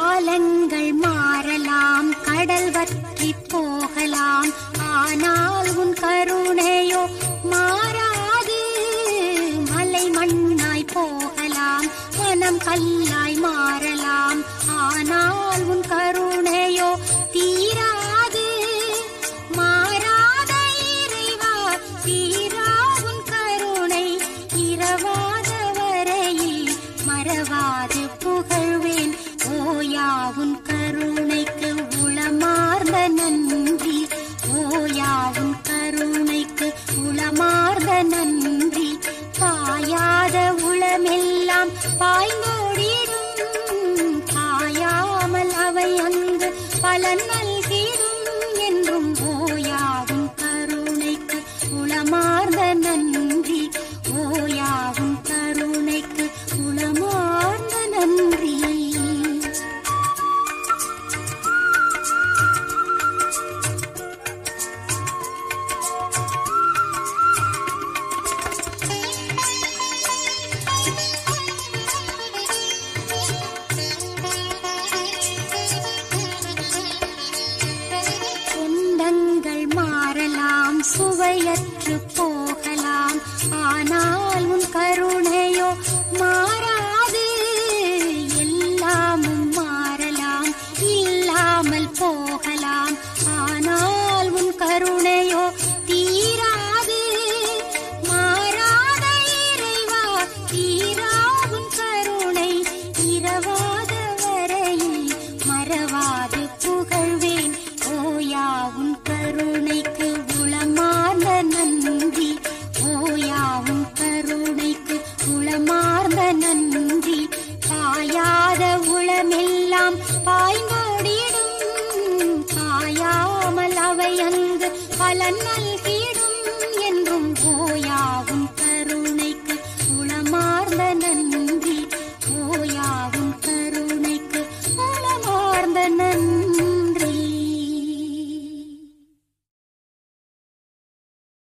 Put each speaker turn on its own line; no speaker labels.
காலங்கள் மாறலாம் கடல் வற்றி போகலாம் ஆனால் உன் கருணையோ மாறாது மலை மண்ணாய் போகலாம் மனம் கல்லாய் மாறலாம் ஆனால் உன் கருணையோ தீராது மாறாத இறைவா தீரா உன் கருணை இரவாத வரையில் மறவாது புகழ்வேன் ஓயா உன் கருணைக்கு உளமார்ந்த நன்றி ஓயா உன் கருணைக்கு உளமார்ந்த நன்றி பாயாத உளமெல்லாம் பாய்ந்தோடிடும் காயாமல் அவை அங்கு பலன் நல்கிடும் என்றும் ஓயாவும் கருணைக்கு உளமார்ந்த நன்றி ஓயாவும் கருணைக்கு உளமார்ந்த நன்றி சொந்தங்கள் மாறலாம் சுவையற்று போகலாம் ஆனால் உன் கருணையோ மாறாது எல்லாமும் மாறலாம் இல்லாமல் போகலாம் ஆனால் உன் கருணையோ தீராது மாறாத இறைவா தீரா உன் கருணை இரவாத வரையில் மறவாது புகழ்வேன் ஓயா உன் கருணைக்கு உளமார்ந்த நன்றி ஓயா உன் கருணைக்கு உளமார்ந்த நன்றி பாயாத உளமெல்லாம் பாய்ந்தோடிடும் காயாமல் அவை அங்கு பலன் நல்கிடும் என்றும் ஓயாவும்